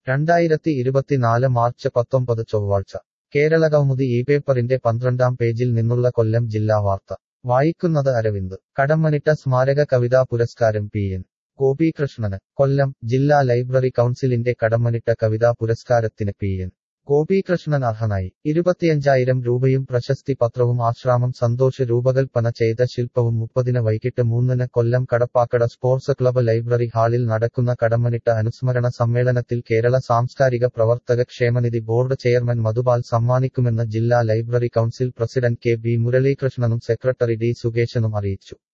രണ്ടായിരത്തി ഇരുപത്തിനാല് മാർച്ച് പത്തൊമ്പത് ചൊവ്വാഴ്ച കേരളകൗമുദി ഈ പേപ്പറിന്റെ പന്ത്രണ്ടാം പേജിൽ നിന്നുള്ള കൊല്ലം ജില്ലാ വാർത്ത വായിക്കുന്നത് അരവിന്ദ് കടമ്മനിട്ട സ്മാരക കവിതാ പുരസ്കാരം പി എൻ ഗോപീകൃഷ്ണന് കൊല്ലം ജില്ലാ ലൈബ്രറി കൗൺസിലിന്റെ കടമ്മനിട്ട കവിതാ പുരസ്കാരത്തിന് പി എൻ ഗോപീകൃഷ്ണൻ അർഹനായി ഇരുപത്തിയഞ്ചായിരം രൂപയും പ്രശസ്തി പത്രവും ആശ്രാമം സന്തോഷ് രൂപകൽപ്പന ചെയ്ത ശില്പവും മുപ്പതിന് വൈകിട്ട് മൂന്നിന് Kollam Kadappakada sports club library ഹാളിൽ നടക്കുന്ന കടമ്മനിട്ട അനുസ്മരണ സമ്മേളനത്തിൽ കേരള സാംസ്കാരിക പ്രവർത്തക ക്ഷേമനിധി ബോർഡ് ചെയർമാൻ മധുപാൽ സമ്മാനിക്കുമെന്ന് ജില്ലാ library council president K B മുരളീകൃഷ്ണനും സെക്രട്ടറി ഡി സുകേശനും അറിയിച്ചു